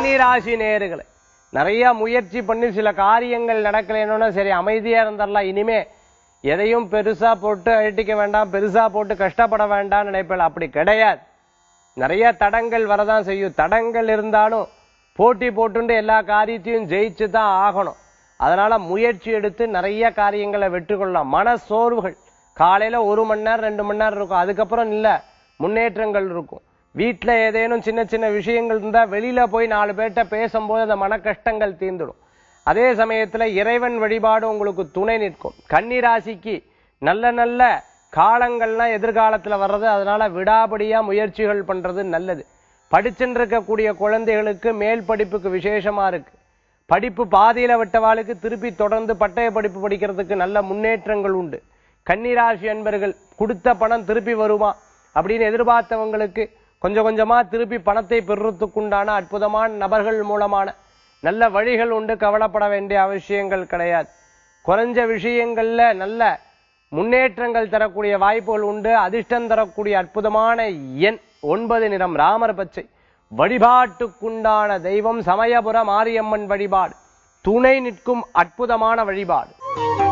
கன்னிராசி நேயர்களே நிறைய முயற்சி பண்ணி சில காரியங்கள் நடக்கலைன்னா சரி அமைதியா இருந்துடலாம் இனிமே எதையும் பெருசா போட்டு அழட்டிக்க வேண்டாம் பெருசா போட்டு கஷ்டப்பட வேண்டாம்னு நினைப்பேன் அப்படி கிடையாது நிறைய தடங்கள் வரதான் செய்யும் தடங்கள் இருந்தாலும் போட்டி போட்டுண்டு எல்லா காரியத்தையும் ஜெயிச்சு தான் ஆகணும் அதனால முயற்சி எடுத்து நிறைய காரியங்களை வெற்றி கொள்ளலாம் மன சோர்வுகள் காலையில ஒரு மணி நேரம் ரெண்டு மணி நேரம் இருக்கும் அதுக்கப்புறம் இல்ல முன்னேற்றங்கள் இருக்கும் வீட்டுல ஏதேனும் சின்ன சின்ன விஷயங்கள் இருந்தா வெளியில போய் நாலு பேர்கிட்ட பேசும்போது அந்த மன கஷ்டங்கள் தீர்ந்துடும் அதே சமயத்துல இறைவன் வழிபாடு உங்களுக்கு துணை நிற்கும் கன்னி ராசிக்கு நல்ல நல்ல காலங்கள்லாம் எதிர்காலத்துல வர்றது அதனால விடாபடியா முயற்சிகள் பண்றது நல்லது படிச்சுட்டு இருக்கக்கூடிய குழந்தைகளுக்கு மேல் படிப்புக்கு விசேஷமா இருக்கு படிப்பு பாதியில விட்டவாளுக்கு திருப்பி தொடர்ந்து பட்டய படிப்பு படிக்கிறதுக்கு நல்ல முன்னேற்றங்கள் உண்டு கன்னிராசி என்பர்கள் கொடுத்த பணம் திருப்பி வருமா அப்படின்னு எதிர்பார்த்தவங்களுக்கு கொஞ்சம் கொஞ்சமா திருப்பி பணத்தை பெறுறதுக்குண்டான அற்புதமான நபர்கள் மூலமான நல்ல வழிகள் உண்டு கவலைப்பட வேண்டிய அவசியங்கள் கிடையாது குறைஞ்ச விஷயங்கள்ல நல்ல முன்னேற்றங்கள் தரக்கூடிய வாய்ப்புகள் உண்டு அதிர்ஷ்டம் தரக்கூடிய அற்புதமான எண் ஒன்பது நிறம் ராமர் பச்சை வழிபாட்டுக்குண்டான தெய்வம் சமயபுர மாரியம்மன் வழிபாடு துணை நிற்கும் அற்புதமான வழிபாடு